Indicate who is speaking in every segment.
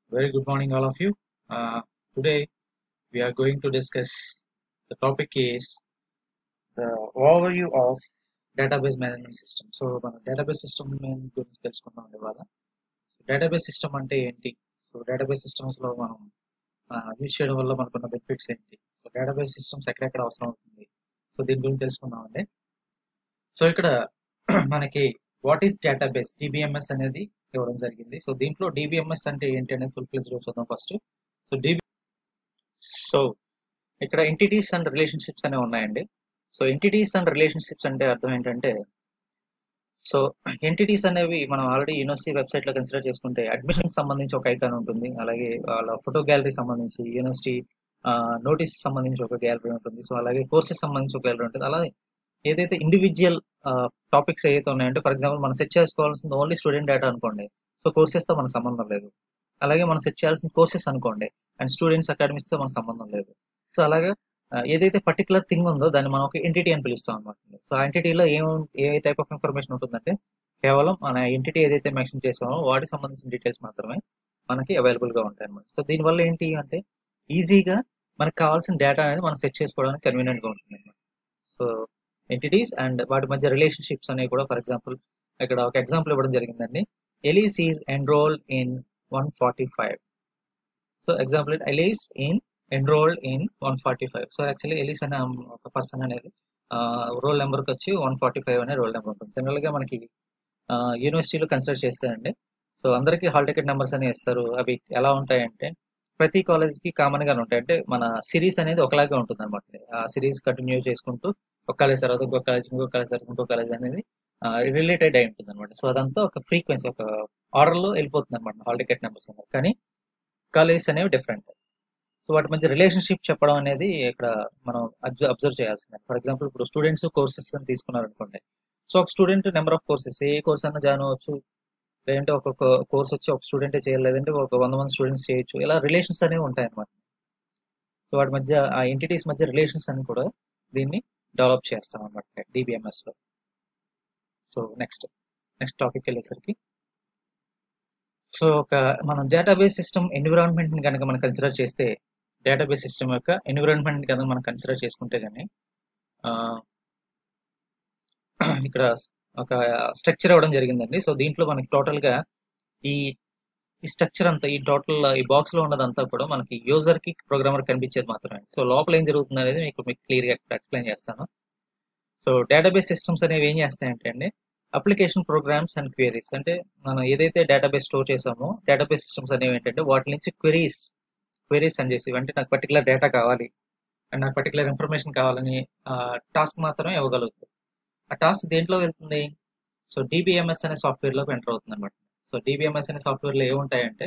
Speaker 1: Very good morning, all of you. Uh, today we are going to discuss the topic is the overview of database management system. So మన database system గురించి తెలుసుకుందాం ఇవాళ database system అంటే ఏంటి so database systems లో మనం use చేయడం వల్ల మనకున్న బెనిఫిట్స్ ఏంటి సో డేటాబేస్ సిస్టమ్స్ ఎక్కడెక్కడ అవసరం అవుతుంది సో దీని గురించి తెలుసుకుందాం అండి సో ఇక్కడ మనకి వాట్ ఈస్ డేటాబేస్ డిబిఎంఎస్ అనేది ఇవ్వడం జరిగింది సో దీంట్లో డిబిఎంఎస్ అంటే ఏంటి అనేది ఫుల్ ప్లేజ్ లో చూద్దాం ఫస్ట్ సో డిబి సో ఇక్కడ ఎంటిటీస్ అండ్ రిలేషన్షిప్స్ అనేవి ఉన్నాయండి సో ఎంటిటీస్ అండ్ రిలేషన్షిప్స్ అంటే అర్థం ఏంటంటే సో ఎంటిటీస్ అనేవి మనం ఆల్రెడీ యూనివర్సిటీ వెబ్సైట్ లో కన్సిడర్ చేసుకుంటే అడ్మిషన్ సంబంధించి ఒక ఐకాన్ ఉంటుంది అలాగే వాళ్ళ ఫోటో గ్యాలరీ సంబంధించి యూనివర్సిటీ నోటీస్ సంబంధించి ఒక గ్యాలరీ ఉంటుంది సో అలాగే కోర్సెస్ సంబంధించి ఒక గ్యాలరీ ఉంటుంది అలాగే ఏదైతే ఇండివిజువల్ టాపిక్స్ ఏదైతే ఉన్నాయంటే ఫర్ ఎగ్జాంపుల్ మనం సెట్ చేసుకోవాల్సింది ఓన్లీ స్టూడెంట్ డేటా అనుకోండి సో కోర్సెస్ తో మనకు సంబంధం లేదు అలాగే మనం సెట్ చేయాల్సిన కోర్సెస్ అనుకోండి అండ్ స్టూడెంట్స్ అకాడమిక్స్ తో మనకు సంబంధం లేదు సో అలాగే ఆ, ఏదైతే పర్టికులర్ థింగ్ ఉందో దాన్ని మనం ఒక ఎంటిటీ అని పిలుస్తాం అనమాట సో ఆ ఎంటిటీలో ఏం ఏ టైప్ ఆఫ్ ఇన్ఫర్మేషన్ ఉంటుందంటే కేవలం మన ఎంటిటీ ఏదైతే మెన్షన్ చేసామో వాటికి సంబంధించిన డీటెయిల్స్ మాత్రమే మనకి అవైలబుల్ గా ఉంటాయి అనమాట సో దీనివల్ల ఏంటి అంటే ఈజీగా మనకు కావాల్సిన డేటా అనేది మనం సెట్ చేసుకోవడానికి కన్వీనియంట్ గా ఉంటుంది అనమాట సో ఎంటిటీస్ అండ్ వాటి మధ్య రిలేషన్షిప్స్ అనేవి కూడా ఫర్ ఎగ్జాంపుల్ ఇక్కడ ఒక ఎగ్జాంపుల్ ఇవ్వడం జరిగిందండి Alice is enrol in one forty five so example Alice in enrolled in one forty five so actually Alice అనే అమ్- ఒక పర్సన్ అనేది రోల్ నెంబర్కి వచ్చి వన్ ఫార్టీ ఫైవ్ అనే రోల్ నెంబర్ ఉంటుంది జనరల్ గా మనకి యూనివర్సిటీలో కన్సిడర్ చేస్తారండి సో అందరికీ హాల్ టికెట్ నెంబర్స్ అని ఇస్తారు అవి ఎలా ఉంటాయంటే ప్రతి కాలేజ్ కి కామన్ గానే ఉంటాయి అంటే మన సిరీస్ అనేది ఒకలాగే ఉంటుంది అనమాట ఆ సిరీస్ కంటిన్యూ చేసుకుంటూ ఒక కాలేజ్ తర్వాత ఇంకో కాలేజ్ ఇంకో కాలేజ్ తర్వాత ఇంకో కాలేజ్ అనేది రిలేటెడ్ అయి ఉంటుంది అనమాట సో అదంతా ఒక ఫ్రీక్వెన్సీ ఒక ఆర్డర్ లో వెళ్ళిపోతుంది అనమాట హాల్ టికెట్ నెంబర్స్ అనేవి కానీ కాలేజెస్ అనేవి డిఫరెంట్ సో వాటి మధ్య రిలేషన్షిప్ చెప్పడం అనేది ఇక్కడ మనం అబ్జర్వ్ చేయాల్సిందే ఫర్ ఎగ్జాంపుల్ ఇప్పుడు స్టూడెంట్స్ కోర్సెస్ అని తీసుకున్నారు అనుకోండి సో ఒక స్టూడెంట్ నెంబర్ ఆఫ్ కోర్సెస్ ఏ కోర్స్ అన్నా జాయిన్ అవ్వచ్చు లేదంటే ఒక్కొక్క కోర్స్ వచ్చి ఒక స్టూడెంటే చేయాలి లేదంటే ఒక వంద మంది స్టూడెంట్స్ చేయొచ్చు ఇలా రిలేషన్స్ అనేవి ఉంటాయి అన్నమాట సో వాటి మధ్య ఆ ఎంటిటీస్ మధ్య రిలేషన్స్ అని కూడా దీన్ని డెవలప్ చేస్తాం అనమాట డిబిఎంఎస్ లో సో నెక్స్ట్ నెక్స్ట్ టాపిక్ వెళ్ళేసరికి సో ఒక మనం డేటాబేస్ సిస్టమ్ ఎన్విరాన్మెంట్ ని కనుక మనం కన్సిడర్ చేస్తే డేటాబేస్ సిస్టమ్ యొక్క ఎన్విరాన్మెంట్ కనుక మనం కన్సిడర్ చేసుకుంటే కానీ ఇక్కడ ఒక స్ట్రక్చర్ ఇవ్వడం జరిగిందండి సో దీంట్లో మనకి టోటల్ గా ఈ ఈ స్ట్రక్చర్ అంతా ఈ టోటల్ ఈ బాక్స్ లో ఉన్నదంతా కూడా మనకి యూజర్ కి ప్రోగ్రామర్ కనిపించేది మాత్రమే సో లోపల ఏం జరుగుతుంది అనేది మీకు మీకు క్లియర్ గా ఎక్స్ప్లెయిన్ చేస్తాను సో డేటాబేస్ సిస్టమ్స్ అనేవి ఏం చేస్తాయంటే అండి అప్లికేషన్ ప్రోగ్రామ్స్ అండ్ క్వెరీస్ అంటే మనం ఏదైతే డేటాబేస్ స్టోర్ చేసామో డేటాబేస్ సిస్టమ్స్ అనేవి ఏంటంటే వాటి నుంచి క్వెరీస్ క్వెరీస్ అని చేసి అంటే నాకు పర్టికులర్ డేటా కావాలి అండ్ నాకు పర్టికులర్ ఇన్ఫర్మేషన్ కావాలని టాస్క్ మాత్రమే ఇవ్వగలుగుతుంది ఆ టాస్క్ దేంట్లో వెళ్తుంది సో డిబిఎంఎస్ అనే సాఫ్ట్వేర్ లోకి ఎంటర్ అవుతుంది అనమాట సో డిబిఎంఎస్ అనే సాఫ్ట్వేర్ లో ఏముంటాయంటే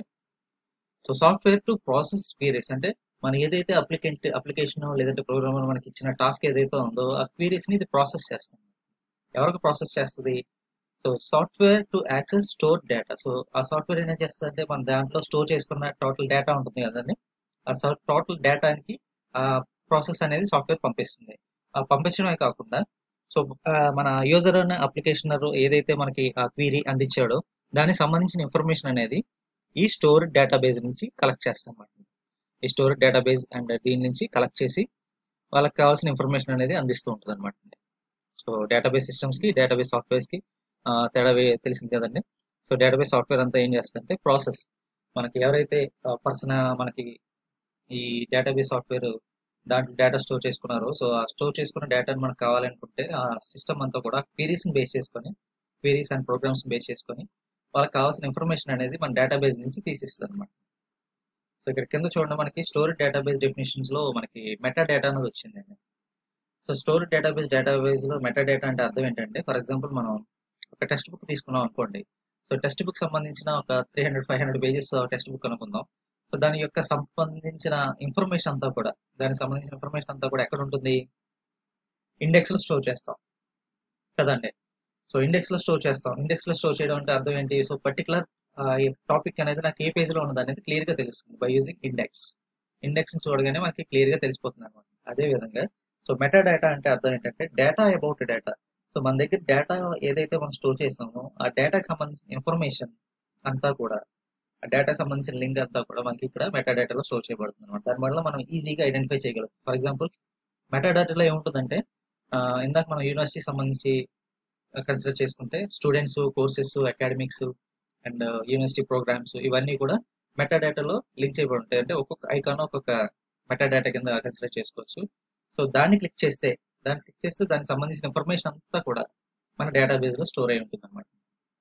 Speaker 1: so software to process queries అంటే మనం ఏదైతే అప్లికెంట్ అప్లికేషన్ లేదంటే ప్రోగ్రామర్ మనకి ఇచ్చిన టాస్క్ ఏదైతే ఉందో ఆ క్వీరీస్ ని ఇది ప్రాసెస్ చేస్తుంది ఎవరికి ప్రాసెస్ చేస్తుంది so software to access store data so ఆ సాఫ్ట్వేర్ ఏం చేస్తుంది అంటే మన దాంట్లో స్టోర్ చేసుకున్న టోటల్ డేటా ఉంటుంది కదండి ఆ టోటల్ డేటాకి ఆ ప్రాసెస్ అనేది సాఫ్ట్వేర్ పంపిస్తుంది ఆ పంపించడమే కాకుండా సో మన యూజర్ అనే అప్లికేషన్ ఏదైతే మనకి ఆ క్వీరీ అందించాడో దానికి సంబంధించిన ఇన్ఫర్మేషన్ అనేది ఈ స్టోర్ డేటాబేస్ నుంచి కలెక్ట్ చేస్తాం అన్నమాట ఈ స్టోర్ డేటాబేస్ అండ్ దీని నుంచి కలెక్ట్ చేసి వాళ్ళకి కావాల్సిన ఇన్ఫర్మేషన్ అనేది అందిస్తూ ఉంటుంది అనమాట సో డేటాబేస్ సిస్టమ్స్ కి డేటాబేస్ సాఫ్ట్వేర్స్ కి ఆ, తేడా వే- తెలిసింది కదండి సో డేటాబేస్ సాఫ్ట్వేర్ అంతా ఏం చేస్తుందంటే ప్రాసెస్ మనకి ఎవరైతే పర్సన్ మనకి ఈ డేటాబేస్ సాఫ్ట్వేర్ దాంట్లో డేటా స్టోర్ చేసుకున్నారో సో ఆ స్టోర్ చేసుకున్న డేటాని మనకు కావాలనుకుంటే ఆ సిస్టమ్ అంతా కూడా క్వీరీస్ బేస్ చేసుకొని క్వీరీస్ అండ్ ప్రోగ్రామ్స్ బేస్ చేసుకొని వాళ్ళకి కావాల్సిన ఇన్ఫర్మేషన్ అనేది మన డేటాబేస్ నుంచి తీసిస్తుంది అనమాట సో ఇక్కడ కింద చూడండి మనకి స్టోర్ డేటాబేస్ డెఫినేషన్స్ లో మనకి మెటా డేటా అనేది వచ్చిందండి సో స్టోర్ డేటాబేస్ డేటాబేస్ లో మెటా డేటా అంటే అర్థం ఏంటంటే ఫర్ ఎగ్జాంపుల్ మనం ఒక టెక్స్ట్ బుక్ తీసుకున్నాం అనుకోండి సో టెక్స్ట్ బుక్ సంబంధించిన ఒక three hundred five hundred pages text book అనుకుందాం సో దాని యొక్క సంబంధించిన ఇన్ఫర్మేషన్ అంతా కూడా దానికి సంబంధించిన ఇన్ఫర్మేషన్ అంతా కూడా ఎక్కడ ఉంటుంది ఇండెక్స్ లో స్టోర్ చేస్తాం కదండి సో ఇండెక్స్ లో స్టోర్ చేస్తాం ఇండెక్స్ లో స్టోర్ చేయడం అంటే అర్థం ఏంటి సో పర్టికులర్ టాపిక్ అనేది నాకు ఏ పేజ్ లో ఉన్నది అనేది క్లియర్ గా తెలుస్తుంది బై యూజింగ్ ఇండెక్స్ ఇండెక్స్ చూడగానే మనకి క్లియర్ గా తెలిసిపోతుంది అనమాట అదే విధంగా సో మెటా డేటా అంటే అర్థం ఏంటంటే డేటా అబౌట్ డేటా సో మన దగ్గర డేటా ఏదైతే మనం స్టోర్ చేసామో ఆ డేటాకి సంబంధించిన ఇన్ఫర్మేషన్ అంతా కూడా ఆ డేటా సంబంధించిన లింక్ అంతా కూడా మనకి ఇక్కడ మెటా డేటాలో స్టోర్ చేయబడుతుంది అనమాట దానివల్ల మనం ఈజీగా ఐడెంటిఫై చేయగలం ఫర్ ఎగ్జాంపుల్ మెటా డేటాలో ఏముంటుందంటే ఆ, ఇందాక మనం యూనివర్సిటీ సంబంధించి కన్సిడర్ చేసుకుంటే students courses academics and university programmes ఇవన్నీ కూడా మెటా డేటాలో లింక్ చేయబడి ఉంటాయి అంటే ఒక్కొక్క ఐకాన్ ఒక్కొక్క మెటా డేటా కింద కన్సిడర్ చేసుకోవచ్చు సో దాన్ని క్లిక్ చేస్తే దాన్ని క్లిక్ చేస్తే దానికి సంబంధించిన ఇన్ఫర్మేషన్ అంతా కూడా మన డేటాబేస్ లో స్టోర్ అయి ఉంటుంది అనమాట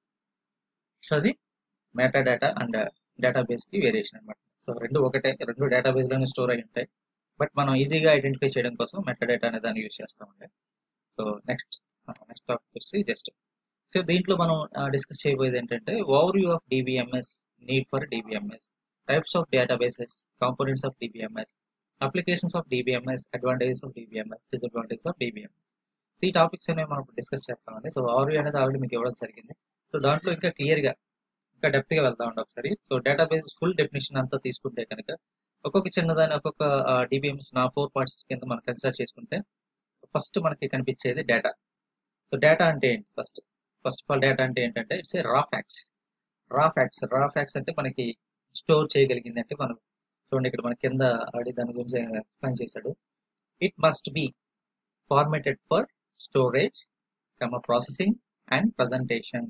Speaker 1: సో అది మెటా డేటా అండ్ డేటాబేస్ కి వేరియేషన్ అనమాట సో రెండు ఒకటే రెండు డేటాబేస్ లోనే స్టోర్ అయి ఉంటాయి బట్ మనం ఈజీగా ఐడెంటిఫై చేయడం కోసం మెటా డేటా అనే దాన్ని యూజ్ చేస్తామండి సో నెక్స్ట్ నెక్స్ట్ టాపిక్ వచ్చి జస్ట్ సో దీంట్లో మనం డిస్కస్ చేయబోయేది ఏంటంటే over view of DBMS need for DBMS types of databases components of DBMS applications of DBMS advantages of DBMS disadvantages of DBMS ఈ topics అనేవి మనం discuss చేస్తామండి so over view అనేది ఆల్రెడీ మీకు ఇవ్వడం జరిగింది సో దాంట్లో ఇంకా క్లియర్ గా ఇంకా డెప్త్ గా వెళ్దామండి ఒకసారి సో డేటాబేస్ ఫుల్ డెఫినేషన్ అంతా తీసుకుంటే కనుక ఒక్కొక్క చిన్నదాని ఒక్కొక్క డిబిఎంస్ నా ఫోర్ పార్ట్స్ కింద మనం కన్సిడర్ చేసుకుంటే ఫస్ట్ మనకి కనిపించేది డేటా సో డేటా అంటే ఏంటి first first of all data అంటే ఏంటంటే ఇట్స్ ఏ రా ఫ్యాక్ట్స్ రా ఫ్యాక్ట్స్ రా ఫ్యాక్ట్స్ అంటే మనకి స్టోర్ చేయగలిగింది అంటే మనం చూడండి ఇక్కడ మన కింద ఆడి దాని గురించి ఎక్స్ప్లెయిన్ చేశాడు it must be formatted for storage comma processing and presentation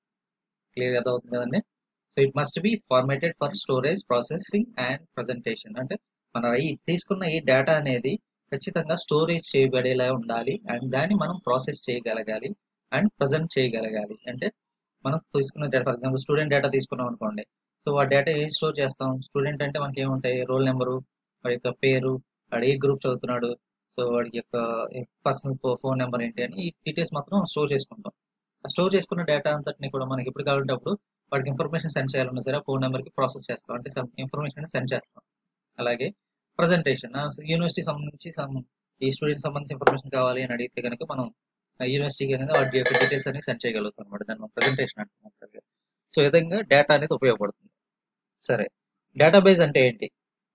Speaker 1: clear అవుతుంది కదండి so it must be formatted for storage processing and presentation అంటే మన ఈ తీసుకున్న ఈ డేటా అనేది ఖచ్చితంగా స్టోరేజ్ చేయబడేలా ఉండాలి అండ్ దాన్ని మనం ప్రాసెస్ చేయగలగాలి అండ్ ప్రజెంట్ చేయగలగాలి అంటే మనం తీసుకున్న data for example student data తీసుకున్నాం అనుకోండి సో ఆ డేటా ఏం స్టోర్ చేస్తాం స్టూడెంట్ అంటే మనకి ఏముంటాయి రోల్ నెంబరు వాడి యొక్క పేరు వాడు ఏ గ్రూప్ చదువుతున్నాడు సో వాడి యొక్క పర్సనల్ ఫోన్ నెంబర్ ఏంటి అని ఈ డీటెయిల్స్ మాత్రం స్టోర్ చేసుకుంటాం ఆ స్టోర్ చేసుకున్న డేటా అంతటిని కూడా మనకి ఎప్పుడు కావాలంటే అప్పుడు వాడికి ఇన్ఫర్మేషన్ సెండ్ చేయాలన్నా సరే ఫోన్ నెంబర్కి ప్రాసెస్ చేస్తాం అంటే ఇన్ఫర్మేషన్ సెండ్ చేస్తాం అలాగే ప్రజెంటేషన్ యూనివర్సిటీ సంబంధించి some- ఈ స్టూడెంట్ సంబంధించి ఇన్ఫర్మేషన్ కావాలి అని అడిగితే కనుక మనం యూనివర్సిటీకి అనేది వాటి యొక్క డీటెయిల్స్ అనేది సెండ్ చేయగలుగుతాం అనమాట దాన్ని మనం ప్రజెంటేషన్ అంటున్నాం సో ఈ విధంగా డేటా అనేది ఉపయోగపడుతుంది సరే డేటాబేస్ అంటే ఏంటి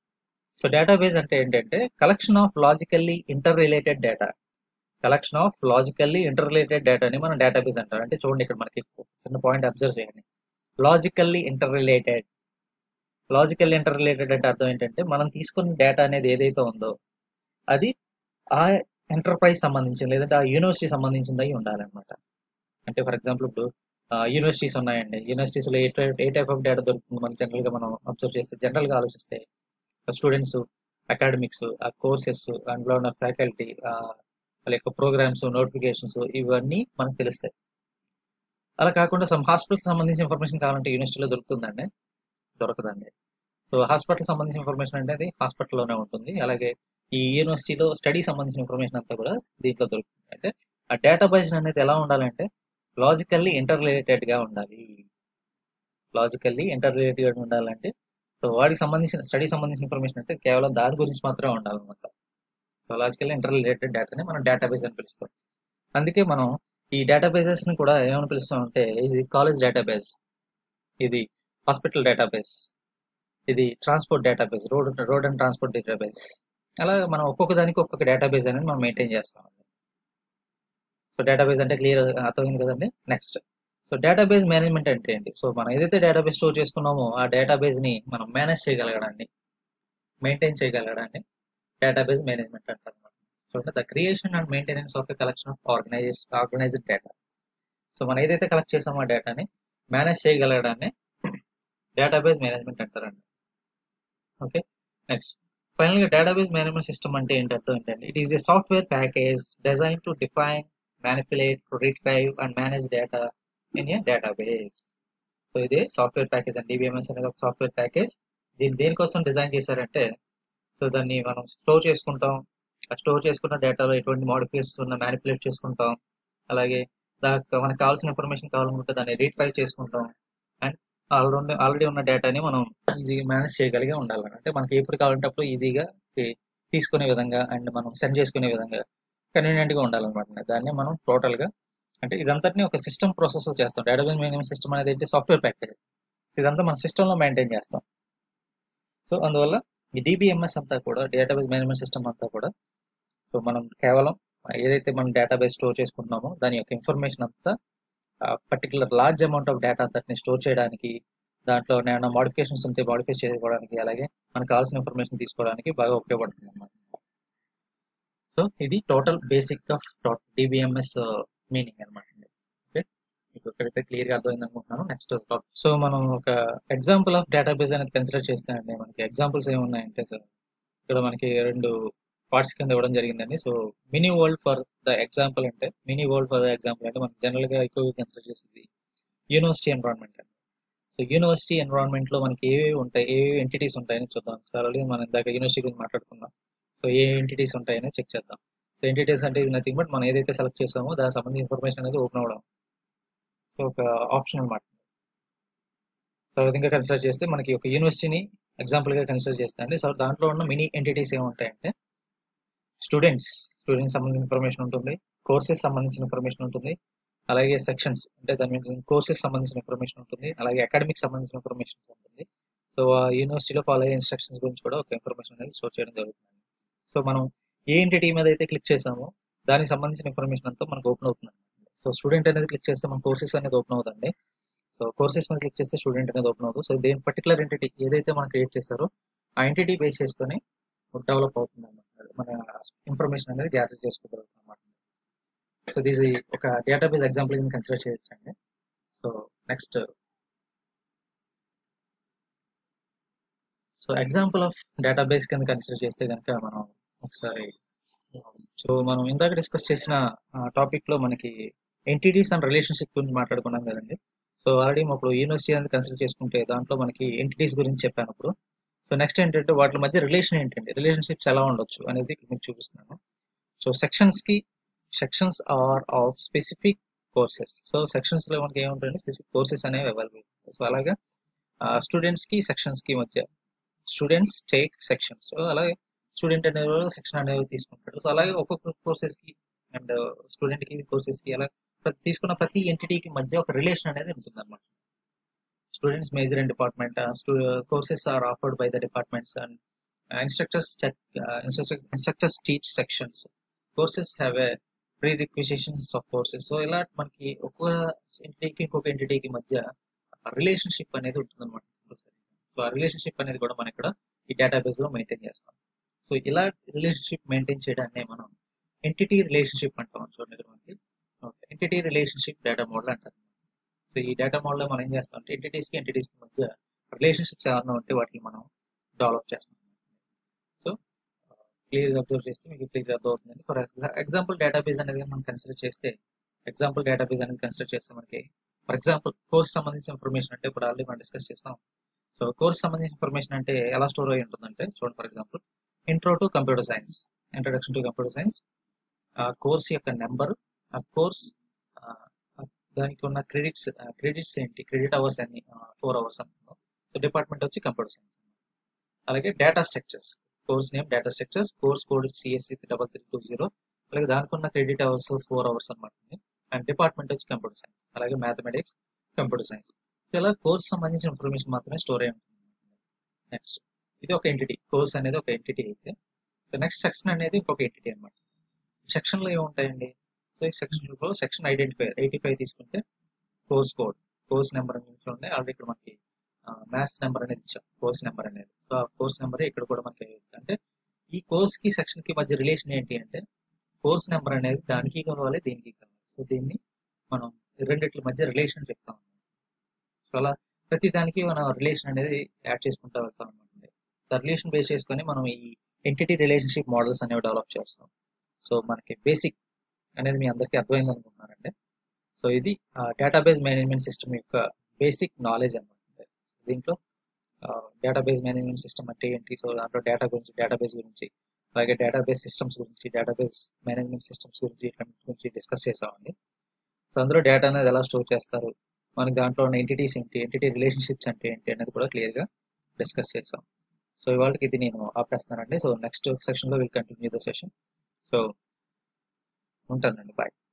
Speaker 1: సో డేటాబేస్ అంటే ఏంటంటే collection of logically inter related data collection of logically inter related డేటాని మనం డేటాబేస్ అంటారు అంటే చూడండి ఇక్కడ మనకి చిన్న పాయింట్ అబ్జర్వ్ చేయండి logically inter related logical inter related అంటే అర్థం ఏంటంటే మనం తీసుకున్న డేటా అనేది ఏదైతే ఉందో అది ఆ ఎంటర్ప్రైజ్ సంబంధించింది లేదంటే ఆ యూనివర్సిటీ సంబంధించింది అయి ఉండాలన్నమాట అంటే ఫర్ ఎగ్జాంపుల్ ఇప్పుడు యూనివర్సిటీస్ ఉన్నాయండి యూనివర్సిటీస్ లో ఏ టైప్ ఏ టైప్ ఆఫ్ డేటా దొరుకుతుంది మనకి జనరల్ గా మనం అబ్జర్వ్ చేస్తే జనరల్ గా ఆలోచిస్తే స్టూడెంట్స్ అకాడమిక్స్ ఆ కోర్సెస్ అందులో ఉన్న ఫ్యాకల్టీ వాళ్ళ యొక్క ప్రోగ్రామ్స్ నోటిఫికేషన్స్ ఇవన్నీ మనకు తెలుస్తాయి అలా కాకుండా సమ్ హాస్పిటల్ సంబంధించిన ఇన్ఫర్మేషన్ కావాలంటే యూనివర్సిటీలో దొరుకుతుందండి దొరకదండి సో హాస్పిటల్ సంబంధించిన ఇన్ఫర్మేషన్ అనేది హాస్పిటల్లోనే ఉంటుంది అలాగే ఈ యూనివర్సిటీలో స్టడీ సంబంధించిన ఇన్ఫర్మేషన్ అంతా కూడా దీంట్లో దొరుకుతుంది అంటే ఆ డేటాబేస్ అనేది ఎలా ఉండాలంటే లాజికల్లీ ఇంటర్ రిలేటెడ్ గా ఉండాలి లాజికల్లీ ఇంటర్ రిలేటెడ్ గా ఉండాలంటే సో వాడికి సంబంధించిన స్టడీ సంబంధించిన ఇన్ఫర్మేషన్ అంటే కేవలం దాని గురించి మాత్రమే ఉండాలన్నమాట సో లాజికల్లీ ఇంటర్ రిలేటెడ్ డేటాని మనం డేటాబేస్ అని పిలుస్తాం అందుకే మనం ఈ డేటాబేసెస్ ని కూడా ఏమని పిలుస్తాం అంటే ఇది కాలేజ్ డేటాబేస్ ఇది హాస్పిటల్ డేటాబేస్ ఇది transport database road road and transport database అలా మనం ఒక్కొక్క దానికి ఒక్కొక్క డేటాబేస్ అనేది మనం మెయింటైన్ చేస్తాం సో డేటాబేస్ అంటే క్లియర్ అర్థమైంది కదండి నెక్స్ట్ సో డేటాబేస్ మేనేజ్మెంట్ అంటే ఏంటి సో మనం ఏదైతే డేటాబేస్ స్టోర్ చేసుకున్నామో ఆ డేటాబేస్ ని మనం మేనేజ్ చేయగలగడాన్ని మెయింటైన్ చేయగలగడాన్ని డేటాబేస్ మేనేజ్మెంట్ అంటారు so the creation and maintenance of a collection of organize organized data so మనం ఏదైతే కలెక్ట్ చేసామో ఆ డేటాని మేనేజ్ చేయగలగడాన్ని డేటాబేస్ మేనేజ్మెంట్ అంటారండి ఓకే నెక్స్ట్ ఫైనల్ గా డేటాబేస్ మేనేజ్మెంట్ సిస్టమ్ అంటే ఏంటి అర్థం ఏంటంటే it is a software package design to define manipulate retrieve and manage data in a database so ఇది సాఫ్ట్వేర్ ప్యాకేజ్ అండి డిబిఎంఎస్ అనేది ఒక సాఫ్ట్వేర్ ప్యాకేజ్ దీన్ని దేనికోసం డిజైన్ చేశారంటే సో దాన్ని మనం స్టోర్ చేసుకుంటాం ఆ స్టోర్ చేసుకున్న డేటాలో ఎటువంటి మోడిఫికేషన్స్ ఉన్న మ్యానిపులేట్ చేసుకుంటాం అలాగే దానికి మనకు కావాల్సిన ఇన్ఫర్మేషన్ కావాలనుకుంటే దాన్ని రీట్రైవ్ చేసుకుంటాం అండ్ ఆల్రెడీ ఆల్రెడీ ఉన్న డేటాని మనం ఈజీగా మేనేజ్ చేయగలిగే ఉండాలి అంటే మనకి ఎప్పుడు కావాలంటే అప్పుడు ఈజీగా తీసుకునే విధంగా అండ్ మనం సెండ్ చేసుకునే విధంగా కన్వీనియంట్ గా ఉండాలన్నమాట దాన్ని మనం టోటల్ గా అంటే ఇదంతటిని ఒక సిస్టమ్ ప్రాసెస్ చేస్తాం డేటాబేస్ మేనేజ్మెంట్ సిస్టమ్ అనేది ఏంటి సాఫ్ట్వేర్ ప్యాకేజ్ ఇదంతా మన సిస్టమ్ లో మెయింటైన్ చేస్తాం సో అందువల్ల ఈ డిబిఎంఎస్ అంతా కూడా డేటాబేస్ మేనేజ్మెంట్ సిస్టమ్ అంతా కూడా సో మనం కేవలం ఏదైతే మనం డేటాబేస్ స్టోర్ చేసుకుంటున్నామో దాని యొక్క ఇన్ఫర్మేషన్ అంతా particular large amount of data అంతటిని స్టోర్ చేయడానికి దాంట్లో ఏమైనా మోడిఫికేషన్స్ ఉంటే మోడిఫై చేసుకోవడానికి అలాగే మనకు కావాల్సిన ఇన్ఫర్మేషన్ తీసుకోవడానికి బాగా ఉపయోగపడుతుంది అన్నమాట సో ఇది total basic of DBMS meaning అనమాట ఓకే మీకు ఇక్కడైతే క్లియర్గా అర్థమైంది అనుకుంటున్నాను నెక్స్ట్ సో మనం ఒక ఎగ్జాంపుల్ ఆఫ్ డేటాబేస్ అనేది కన్సిడర్ చేస్తే అండి మనకి ఎగ్జాంపుల్స్ ఏమున్నాయంటే సార్ ఇక్కడ మనకి రెండు పార్ట్స్ కింద ఇవ్వడం జరిగిందండి so mini world for the example అంటే mini world for the example అంటే మనకి జనరల్గా ఎక్కువగా కన్సిడర్ చేసేది యూనివర్సిటీ ఎన్విరాన్మెంట్ అండి సో యూనివర్సిటీ ఎన్విరాన్మెంట్ లో మనకి ఏవేవి ఉంటాయి ఏ ఎంటిటీస్ ఉంటాయని చూద్దాం సార్ ఆల్రెడీ మనం ఇందాక యూనివర్సిటీ గురించి మాట్లాడుకున్నాం సో ఏ ఎంటిటీస్ ఉంటాయని చెక్ చేద్దాం సో ఎంటిటీస్ అంటే ఇది నథింగ్ బట్ మనం ఏదైతే సెలెక్ట్ చేసామో దానికి సంబంధించిన ఇన్ఫర్మేషన్ అనేది ఓపెన్ అవ్వడం సో ఒక ఆప్షన్ అనమాట సో ఆ విధంగా కన్సిడర్ చేస్తే మనకి ఒక యూనివర్సిటీని ఎగ్జాంపుల్ గా కన్సిడర్ చేస్తే అండి సో దాంట్లో ఉన్న మినీ ఎంటిటీస్ ఏముంటాయంటే స్టూడెంట్స్ స్టూడెంట్స్ సంబంధించిన ఇన్ఫర్మేషన్ ఉంటుంది కోర్సెస్ సంబంధించిన ఇన్ఫర్మేషన్ ఉంటుంది అలాగే సెక్షన్స్ అంటే దాని మీద కోర్సెస్ సంబంధించిన ఇన్ఫర్మేషన్ ఉంటుంది అలాగే అకాడమిక్ సంబంధించిన ఇన్ఫర్మేషన్ ఉంటుంది సో ఆ యూనివర్సిటీలో ఫాలో అయ్యే ఇన్స్ట్రక్షన్స్ గురించి కూడా ఒక ఇన్ఫర్మేషన్ అనేది స్టోర్ చేయడం జరుగుతుంది సో మనం ఏ ఎంటిటీ మీద అయితే క్లిక్ చేసామో దానికి సంబంధించిన ఇన్ఫర్మేషన్ అంతా మనకు ఓపెన్ అవుతుంది సో స్టూడెంట్ అనేది క్లిక్ చేస్తే మన కోర్సెస్ అనేది ఓపెన్ అవుతుంది సో కోర్సెస్ మీద క్లిక్ చేస్తే స్టూడెంట్ అనేది ఓపెన్ అవుతుంది సో దేని పర్టికులర్ ఎంటిటీ ఏదైతే మనం క్రియేట్ చేశారో ఆ ఎంటిటీ బేస్ చేసుకొని డెవలప్ అవుతుంది అన్నమాట మన ఇన్ఫర్మేషన్ అనేది గ్యాదర్ చేసుకోగలుగుతాం అన్నమాట సో దీస్ ఒక డేటాబేస్ ఎగ్జాంపుల్ కింద కన్సిడర్ చేయొచ్చు అండి so next so example of database కింద కన్సిడర్ చేస్తే కనుక మనం ఒకసారి సో మనం ఇందాక డిస్కస్ చేసిన టాపిక్ లో మనకి ఎంటిటీస్ అండ్ రిలేషన్షిప్ గురించి మాట్లాడుకున్నాం కదండి సో ఆల్రెడీ ఇప్పుడు యూనివర్సిటీ అనేది కన్సిడర్ చేసుకుంటే దాంట్లో మనకి ఎంటిటీస్ గురించి చెప్పాను ఇప్పుడు సో నెక్స్ట్ ఏంటంటే వాటి మధ్య రిలేషన్ ఏంటండి రిలేషన్షిప్స్ ఎలా ఉండొచ్చు అనేది ఇక్కడ మీకు చూపిస్తున్నాను సో సెక్షన్స్ కి sections are of specific courses so sections లో మనకి ఏముంటాయండి స్పెసిఫిక్ కోర్సెస్ అనేవి అవైలబుల్ సో అలాగే స్టూడెంట్స్ కి సెక్షన్స్ కి మధ్య స్టూడెంట్స్ టేక్ సెక్షన్స్ సో అలాగే స్టూడెంట్ అనేవాడు సెక్షన్ అనేవి తీసుకుంటాడు సో అలాగే ఒక్కొక్క కోర్సెస్ కి అండ్ స్టూడెంట్ కి కోర్సెస్ కి అలా ప్రతి తీసుకున్న ప్రతి ఎంటిటీకి మధ్య ఒక రిలేషన్ అనేది ఉంటుంది అనమాట students major and department courses are offered by the departments and instructors instructors teach sections courses have a pre requisitions of courses so ఇలా మనకి ఒక్కొక్క ఎంటిటీకి ఇంకొక ఎంటిటీకి మధ్య రిలేషన్షిప్ అనేది ఉంటుంది అనమాట సో ఆ రిలేషన్షిప్ అనేది కూడా మనం ఇక్కడ ఈ డేటాబేస్ లో మెయింటైన్ చేస్తాం సో ఇలా రిలేషన్షిప్ మెయింటైన్ చేయడాన్ని మనం ఎంటిటీ రిలేషన్షిప్ అంటాం చూడండి ఇక్కడ మనకి ఎంటిటీ రిలేషన్షిప్ డేటా మోడల్ అంటారు సో ఈ డేటా మోడల్ లో మనం ఏం చేస్తాం అంటే ఎంటిటీస్ కి ఎంటిటీస్ కి మధ్య రిలేషన్షిప్స్ ఏమన్నా ఉంటే వాటిని మనం డెవలప్ చేస్తాం సో క్లియర్ గా అబ్జర్వ్ చేస్తే మీకు క్లియర్ అర్థం అవుతుందండి ఫర్ ఎగ్జాంపుల్ డేటాబేస్ అనేది మనం కన్సిడర్ చేస్తే ఎగ్జాంపుల్ డేటాబేస్ అనేది కన్సిడర్ చేస్తే మనకి ఫర్ ఎగ్జాంపుల్ కోర్స్ సంబంధించిన ఇన్ఫర్మేషన్ అంటే ఇప్పుడు ఆల్రెడీ మనం డిస్కస్ చేస్తాం సో కోర్స్ సంబంధించిన ఇన్ఫర్మేషన్ అంటే ఎలా స్టోర్ అయి ఉంటుందంటే చూడండి for example intro to computer science introduction to computer science ఆ కోర్స్ యొక్క నెంబర్ ఆ కోర్స్ దానికి ఉన్న క్రెడిట్స్ క్రెడిట్స్ ఏంటి క్రెడిట్ అవర్స్ అన్ని ఫోర్ అవర్స్ అనుకుందాం సో డిపార్ట్మెంట్ వచ్చి కంప్యూటర్ సైన్స్ అలాగే data structures course name data structures course code CSC double three two zero అలాగే దానికి ఉన్న క్రెడిట్ అవర్స్ ఫోర్ అవర్స్ అనమాట అండ్ డిపార్ట్మెంట్ వచ్చి కంప్యూటర్ సైన్స్ అలాగే మ్యాథమెటిక్స్ కంప్యూటర్ సైన్స్ సో ఇలా కోర్స్ సంబంధించిన ఇన్ఫర్మేషన్ మాత్రమే స్టోర్ అయి ఉంటుంది నెక్స్ట్ ఇది ఒక ఎంటిటీ కోర్స్ అనేది ఒక ఎంటిటీ అయితే సో నెక్స్ట్ సెక్షన్ అనేది ఇంకొక ఎంటిటీ అనమాట సెక్షన్ లో ఏముంటాయండి సో ఈ సెక్షన్ లో సెక్షన్ ఐడెంటిఫైర్ ఎయిటీ ఫైవ్ తీసుకుంటే కోర్స్ కోడ్ కోర్స్ నెంబర్ అనేది చూడండి ఆల్రెడీ ఇక్కడ మనకి మ్యాథ్స్ నెంబర్ అనేది ఇచ్చాం కోర్స్ నెంబర్ అనేది సో ఆ కోర్స్ నెంబర్ ఇక్కడ కూడా మనకి అంటే ఈ కోర్స్ కి సెక్షన్ కి మధ్య రిలేషన్ ఏంటి అంటే కోర్స్ నెంబర్ అనేది దానికి కావాలి దీనికి కావాలి సో దీన్ని మనం రెండిట్ల మధ్య రిలేషన్ చెప్తాం సో అలా ప్రతి దానికి మనం రిలేషన్ అనేది యాడ్ చేసుకుంటా వెళ్తాం అనమాట రిలేషన్ బేస్ చేసుకొని మనం ఈ ఎంటిటీ రిలేషన్షిప్ మోడల్స్ అనేవి డెవలప్ చేస్తాం సో మనకి బేసిక్ అనేది మీ అందరికీ అర్థమైంది అనుకుంటున్నానండి సో ఇది డేటాబేస్ మేనేజ్మెంట్ సిస్టమ్ యొక్క బేసిక్ నాలెడ్జ్ అనమాట దీంట్లో డేటాబేస్ మేనేజ్మెంట్ సిస్టమ్ అంటే ఏంటి సో దాంట్లో డేటా గురించి డేటాబేస్ గురించి అలాగే డేటాబేస్ సిస్టమ్స్ గురించి డేటాబేస్ మేనేజ్మెంట్ సిస్టమ్స్ గురించి ఇట్లాంటి గురించి డిస్కస్ చేసామండి సో అందులో డేటా అనేది ఎలా స్టోర్ చేస్తారు మనకి దాంట్లో ఉన్న ఎంటిటీస్ ఏంటి ఎంటిటీ రిలేషన్షిప్స్ అంటే ఏంటి అనేది కూడా క్లియర్గా డిస్కస్ చేసాం సో ఇవాళకి ఇది నేను ఆపేస్తున్నానండి సో నెక్స్ట్ సెషన్లో will continue the session so ఉంటానండి బాయ్